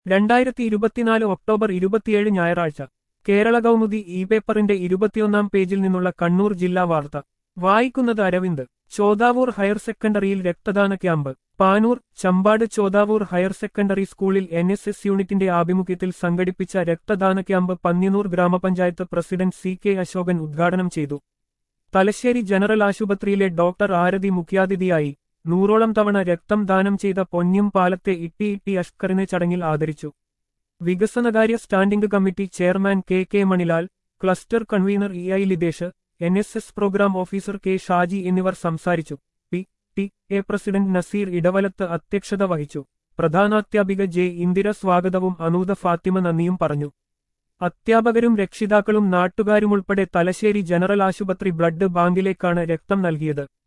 രണ്ടായിരത്തി ഇരുപത്തിനാല് ഒക്ടോബർ ഇരുപത്തിയേഴ് ഞായറാഴ്ച കേരള കൗമുദി ഇ പേപ്പറിന്റെ ഇരുപത്തിയൊന്നാം പേജിൽ നിന്നുള്ള കണ്ണൂർ ജില്ലാ വാർത്ത വായിക്കുന്നത് അരവിന്ദ് ചോദാവൂർ ഹയർ സെക്കൻഡറിയിൽ രക്തദാന camp Panoor Champad Chothavoor higher secondary സ്കൂളിൽ എൻ എസ് എസ് യൂണിറ്റിന്റെ ആഭിമുഖ്യത്തിൽ സംഘടിപ്പിച്ച രക്തദാന ക്യാമ്പ് പന്ന്യന്നൂർ ഗ്രാമപഞ്ചായത്ത് പ്രസിഡന്റ് സി കെ അശോകൻ ഉദ്ഘാടനം ചെയ്തു തലശ്ശേരി ജനറൽ ആശുപത്രിയിലെ ഡോക്ടർ ആരതി മുഖ്യാതിഥിയായി നൂറോളം തവണ രക്തം ദാനം ചെയ്ത പൊന്ന്യം പാലത്തെ ഇട്ടി ഇട്ടി അഷ്കറിനെ ചടങ്ങിൽ ആദരിച്ചു വികസനകാര്യ standing committee chairman K K Manilal cluster convener E I Lithesh N S S programme officer K Shaji എന്നിവർ സംസാരിച്ചു P T A president Naseer Edavalath അധ്യക്ഷത വഹിച്ചു പ്രധാനാധ്യാപിക ജെ ഇന്ദിര സ്വാഗതവും അനൂത ഫാത്തിമ നന്ദിയും പറഞ്ഞു അധ്യാപകരും രക്ഷിതാക്കളും നാട്ടുകാരുമുൾപ്പെടെ തലശ്ശേരി ജനറൽ ആശുപത്രി ബ്ലഡ് ബാങ്കിലേക്കാണ് രക്തം നൽകിയത്